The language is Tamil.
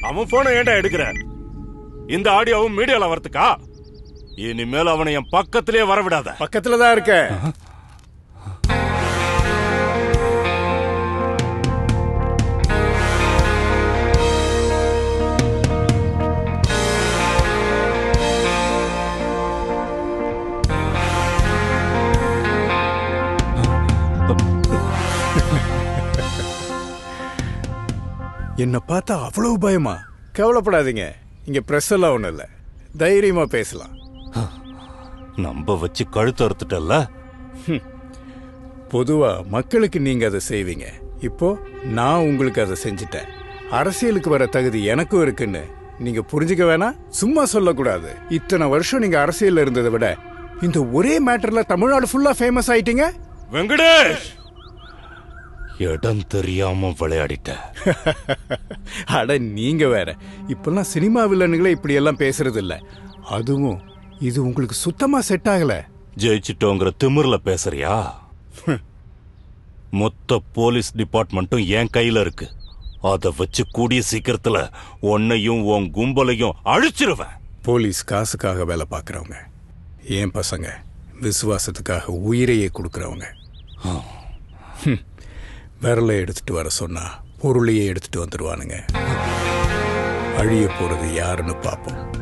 அவன் போனை ஏன்டா எடுக்கிற இந்த ஆடியோவும் மீடியால வரதுக்கா இனிமேல் அவனை என் பக்கத்திலே வரவிடாத பக்கத்துல தான் இருக்க என்ன பார்த்தா அவ்வளவு பயமா கவலைப்படாதீங்க இங்க பிரஸ் எல்லாம் ஒண்ணும் இல்ல தைரியமா பேசலாம் நம்ப வச்சு கழுத்து அறுத்துட்டல்ல பொதுவா மக்களுக்கு நீங்க அதை செய்வீங்க இப்போ நான் உங்களுக்கு அதை செஞ்சுட்டேன் அரசியலுக்கு வர தகுதி எனக்கும் இருக்குன்னு நீங்க புரிஞ்சுக்க வேணாம் சும்மா சொல்லக்கூடாது இத்தனை வருஷம் நீங்க அரசியல்ல இருந்ததை விட இந்த ஒரே மேட்டர்ல தமிழ்நாடு ஃபுல்லா ஃபேமஸ் ஆயிட்டீங்க வெங்கடேஷ் இடம் தெரியாம விளையாடிட்ட அட நீங்க வேற இப்பெல்லாம் சினிமா வில்லனுங்களே இப்படி எல்லாம் பேசுறது இல்ல அதுவும் இது உங்களுக்கு சுத்தமா செட் ஆகல ஜெயிச்சிட்டோங்கிற திமிர்ல பேசுறியா மொத்த போலீஸ் டிபார்ட்மெண்ட்டும் என் கையில இருக்கு அத வச்சு கூடிய சீக்கிரத்துல உன்னையும் உன் கும்பலையும் அழிச்சிருவேன் போலீஸ் காசுக்காக வேலை பார்க்குறவங்க ஏன் பசங்க விசுவாசத்துக்காக உயிரையே கொடுக்குறவங்க ஹம். விரலை எடுத்துட்டு வர சொன்னா பொருளையே எடுத்துட்டு வந்துடுவானுங்க அழிய போறது யாருன்னு பார்ப்போம்